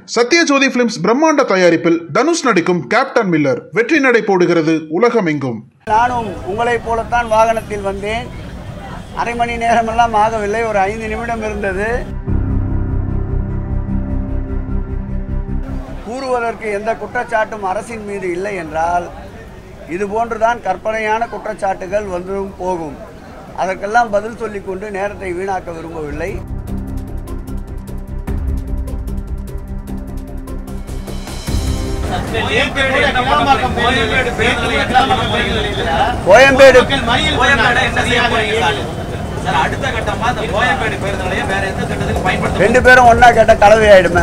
Sathyajothi films பிரம்மாண்ட தயாரிப்பில் தனுஷ் நடிக்கும் கேப்டன் மில்லர் வெற்றி நடை போடுகிறது உலகமெங்கும் நானும் உங்களைப் போலத்தான் வாகனத்தில் வந்தேன் அரை மணி நேரமெல்லாம் ஆகவில்லை ஒரு ஐந்து நிமிடம் இருந்தது கூறுவதற்கு எந்த குற்றச்சாட்டும் அரசின் மீது இல்லை என்றால் இது போன்றுதான் கற்பனையான குற்றச்சாட்டுகள் வந்தும் போகும் அதற்கெல்லாம் பதில் சொல்லிக்கொண்டு நேரத்தை வீணாக்க விரும்பவில்லை கோயம்பேடு அடுத்த கட்டமா இந்த கோயம்பேடு பேருந்து நிலையம் வேற எந்த திட்டத்துக்கு பயன்படுத்த ரெண்டு பேரும் ஒண்ணா கேட்ட கலவை ஆயிடுமே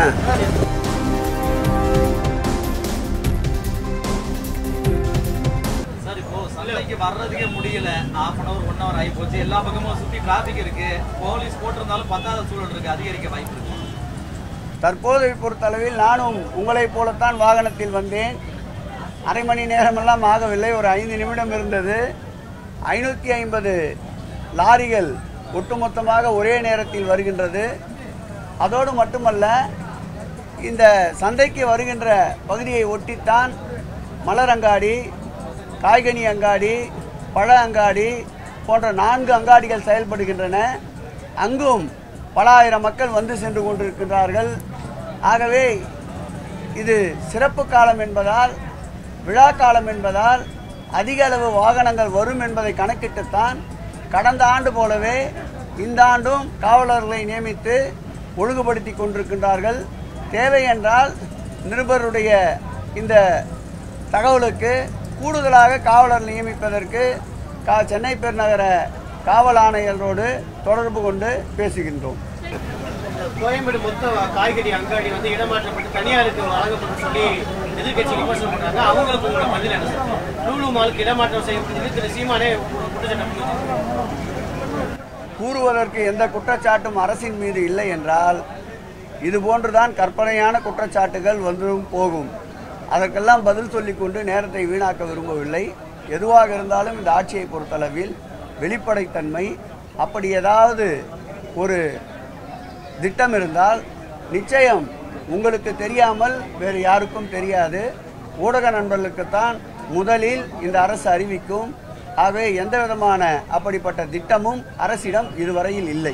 சார் இப்போ சந்தைக்கு வர்றதுக்கே முடியல half an hour one hour ஆகி போச்சு எல்லா பக்கமும் சுத்தி டிராபிக் இருக்கு போலீஸ் போட்டிருந்தாலும் பத்தாத சூழல் இருக்கு அதிகரிக்க வாய்ப்பு இருக்கு தற்போதை பொறுத்தளவில் நானும் உங்களைப் போலத்தான் வாகனத்தில் வந்தேன் அரை மணி நேரமெல்லாம் ஆகவில்லை ஒரு ஐந்து நிமிடம் இருந்தது ஐநூற்றி ஐம்பது லாரிகள் ஒட்டுமொத்தமாக ஒரே நேரத்தில் வருகின்றது அதோடு மட்டுமல்ல இந்த சந்தைக்கு வருகின்ற பகுதியை ஒட்டித்தான் மலர் அங்காடி காய்கனி அங்காடி பழ அங்காடி போன்ற நான்கு அங்காடிகள் செயல்படுகின்றன அங்கும் பல ஆயிரம் மக்கள் வந்து சென்று கொண்டிருக்கின்றார்கள் ஆகவே இது சிறப்பு காலம் என்பதால் விழா காலம் என்பதால் அதிக அளவு வாகனங்கள் வரும் என்பதை கணக்கிட்டுத்தான் கடந்த ஆண்டு போலவே இந்த ஆண்டும் காவலர்களை நியமித்து ஒழுங்குபடுத்தி கொண்டிருக்கின்றார்கள் தேவை என்றால் நிருபருடைய இந்த தகவலுக்கு கூடுதலாக காவலர் நியமிப்பதற்கு கா சென்னை பெருநகர காவல் ஆணையரோடு தொடர்பு கொண்டு பேசுகின்றோம் கோயம்பேடு மொத்த காய்கறி அங்காடி வந்து இடமாற்றப்பட்டு தனியாருக்கு வழங்கப்படும் சொல்லி எதிர்கட்சி விமர்சனம் பண்றாங்க அவங்களுக்கு உங்களோட பதில் என்ன சார் லூலு மாலுக்கு இடமாற்றம் செய்யப்பட்டது திரு சீமானே குற்றச்சாட்டு முன்வைச்சிருக்காரு. கூறுவதற்கு எந்த குற்றச்சாட்டும் அரசின் மீது இல்லை என்றால் இது போன்றுதான் கற்பனையான குற்றச்சாட்டுகள் வந்தும் போகும் அதற்கெல்லாம் பதில் சொல்லிக்கொண்டு நேரத்தை வீணாக்க விரும்பவில்லை எதுவாக இருந்தாலும் இந்த ஆட்சியை பொறுத்தளவில் வெளிப்படைத்தன்மை அப்படி ஏதாவது ஒரு திட்டம் இருந்தால் நிச்சயம் உங்களுக்கு தெரியாமல் வேறு யாருக்கும் தெரியாது ஊடக நண்பர்களுக்குத்தான் முதலில் இந்த அரசு அறிவிக்கும் ஆகவே எந்த விதமான அப்படிப்பட்ட திட்டமும் அரசிடம் இதுவரையில் இல்லை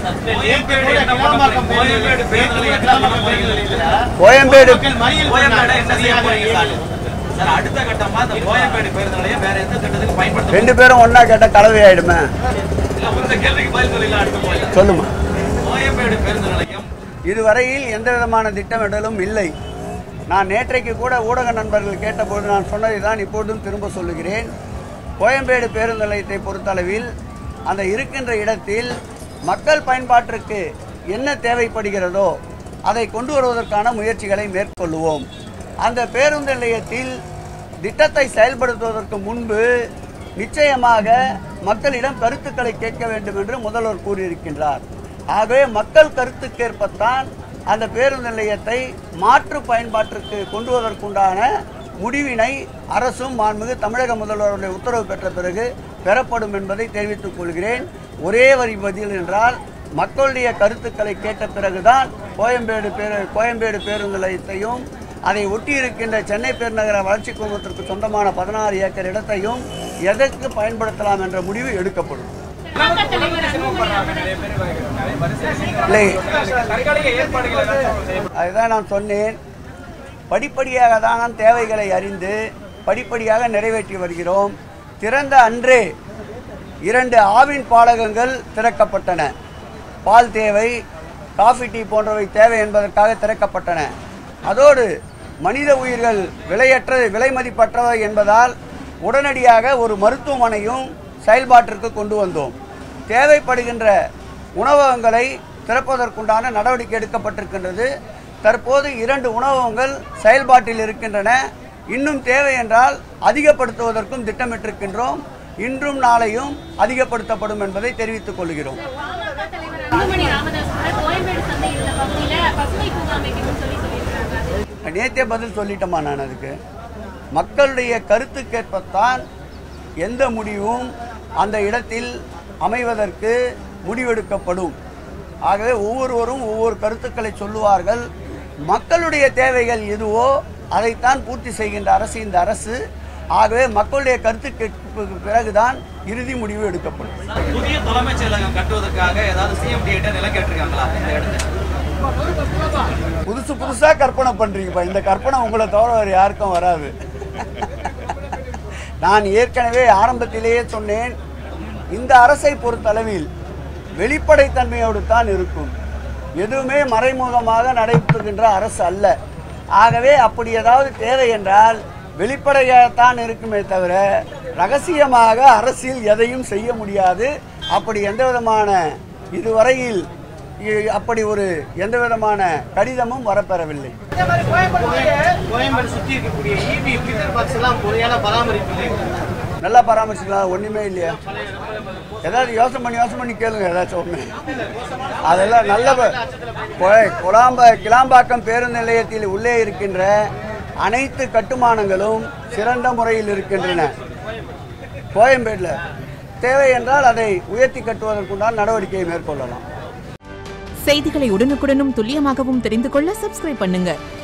கோயம்பேடு பேருந்து நிலையம் கிளம்பும் பேருந்து நிலையத்துல கோயம்பேடு மக்கள் மறியல் கோயம்பேடு பண்ணாங்க. என்ன செய்ய போறீங்க சார்? சார் அடுத்த கட்டமா இந்த கோயம்பேடு பேருந்து நிலையம் வேற எந்த திட்டத்துக்கு பயன்படுத்த ரெண்டு பேரும் ஒண்ணா கேட்ட கலவை ஆயிடுமே இல்ல உங்க கேள்விக்கு பதில் சொல்லலாம் அடுத்த போயில சொல்லுமா கோயம்பேடு பேருந்து நிலையம் இதுவரையில் எந்த விதமான திட்டமிடலும் இல்லை நான் நேற்றைக்கு கூட ஊடக நண்பர்கள் கேட்டபோது நான் சொன்னதை தான் இப்பொழுதும் திரும்ப சொல்லுகிறேன் கோயம்பேடு பேருந்து நிலையத்தை பொறுத்தளவில் அந்த இருக்கின்ற இடத்தில் மக்கள் பயன்பாட்டிற்கு என்ன தேவைப்படுகிறதோ அதை கொண்டு வருவதற்கான முயற்சிகளை மேற்கொள்ளுவோம் அந்த பேருந்து நிலையத்தில் திட்டத்தை செயல்படுத்துவதற்கு முன்பு நிச்சயமாக மக்களிடம் கருத்துக்களை கேட்க வேண்டும் என்று முதல்வர் கூறியிருக்கின்றார் ஆகவே மக்கள் கருத்துக்கேற்பத்தான் அந்த பேருந்து நிலையத்தை மாற்று பயன்பாட்டிற்கு கொண்டு வருவதற்குண்டான முடிவினை அரசும் மாண்புமிகு தமிழக முதல்வருடைய உத்தரவு பெற்ற பிறகு பெறப்படும் என்பதை தெரிவித்துக் கொள்கிறேன் ஒரே வரி பதில் என்றால் மக்களுடைய கருத்துக்களை கேட்ட பிறகுதான் கோயம்பேடு பேரு கோயம்பேடு பேருந்து நிலையத்தையும் அதை ஒட்டியிருக்கின்ற சென்னை பெருநகர வளர்ச்சி குழுமத்திற்கு சொந்தமான பதினாறு ஏக்கர் இடத்தையும் எதற்கு பயன்படுத்தலாம் என்ற முடிவு எடுக்கப்படும் இல்லை அதுதான் நான் சொன்னேன் படிப்படியாக தான் தேவைகளை அறிந்து படிப்படியாக நிறைவேற்றி வருகிறோம் திறந்த அன்றே இரண்டு ஆவின் பாலகங்கள் திறக்கப்பட்டன பால் தேவை காஃபி டீ போன்றவை தேவை என்பதற்காக திறக்கப்பட்டன அதோடு மனித உயிர்கள் விலையற்ற விலை மதிப்பற்றவை என்பதால் உடனடியாக ஒரு மருத்துவமனையும் செயல்பாட்டிற்கு கொண்டு வந்தோம் தேவைப்படுகின்ற உணவகங்களை திறப்பதற்குண்டான நடவடிக்கை எடுக்கப்பட்டிருக்கின்றது தற்போது இரண்டு உணவகங்கள் செயல்பாட்டில் இருக்கின்றன இன்னும் தேவை என்றால் அதிகப்படுத்துவதற்கும் திட்டமிட்டிருக்கின்றோம் இன்றும் நாளையும் அதிகப்படுத்தப்படும் என்பதை தெரிவித்துக் கொள்கிறோம் பாமக தலைவர் அன்புமணி ராமதாஸ் கூட கோயம்பேடு சந்தையில் உள்ள பகுதியில பசுமை பூங்கா அமைக்கணும்னு சொல்லி சொல்லியிருக்காங்க நேத்தே பதில் சொல்லிட்டோமா நான் அதுக்கு மக்களுடைய கருத்துக்கேற்பத்தான் எந்த முடிவும் அந்த இடத்தில் அமைவதற்கு முடிவெடுக்கப்படும் ஆகவே ஒவ்வொருவரும் ஒவ்வொரு கருத்துக்களை சொல்லுவார்கள் மக்களுடைய தேவைகள் எதுவோ அதைத்தான் பூர்த்தி செய்கின்ற அரசு இந்த அரசு ஆகவே மக்களுடைய கருத்து கேட்புக்கு பிறகுதான் இறுதி முடிவு எடுக்கப்படும் புதிய தலைமைச் செயலகம் கட்டுவதற்காக ஏதாவது சிஎம் டிஏட்ட நிலம் கேட்டிருக்காங்களா இந்த இடத்துல புதுசு புதுசா கற்பனை பண்றீங்கப்பா இந்த கற்பனை உங்களை தவிர வேறு யாருக்கும் வராது நான் ஏற்கனவே ஆரம்பத்திலேயே சொன்னேன் இந்த அரசை பொறுத்தளவில் வெளிப்படைத்தன்மையோடு தான் இருக்கும் எதுவுமே மறைமுகமாக நடைபெறுகின்ற அரசு அல்ல ஆகவே அப்படி ஏதாவது தேவை என்றால் வெளிப்படையாகத்தான் இருக்குமே தவிர ரகசியமாக அரசியல் எதையும் செய்ய முடியாது அப்படி எந்த விதமான இதுவரையில் இ- அப்படி ஒரு எந்த விதமான கடிதமும் வரப்பெறவில்லை கோயம்பேடு சுத்தி இருக்கக்கூடிய இபி பில்டர் பாக்ஸ் எல்லாம் முறையான பராமரிப்பு இல்லை நல்லா பராமரிச்சுக்கலாம் ஒன்றுமே இல்லையா ஏதாவது யோசனை பண்ணி யோசனை பண்ணி கேளுங்க ஏதாச்சும் ஒன்று அதெல்லாம் நல்ல ப- கொ- கொலாம்ப கிளாம்பாக்கம் பேருந்து நிலையத்தில் உள்ளே இருக்கின்ற அனைத்து கட்டுமானங்களும் சிறந்த முறையில் இருக்கின்றன கோயம்பேடில் தேவை என்றால் அதை உயர்த்தி கட்டுவதற்குண்டான நடவடிக்கையை மேற்கொள்ளலாம் செய்திகளை உடனுக்குடனும் துல்லியமாகவும் தெரிந்து கொள்ள சப்ஸ்கிரைப் பண்ணுங்க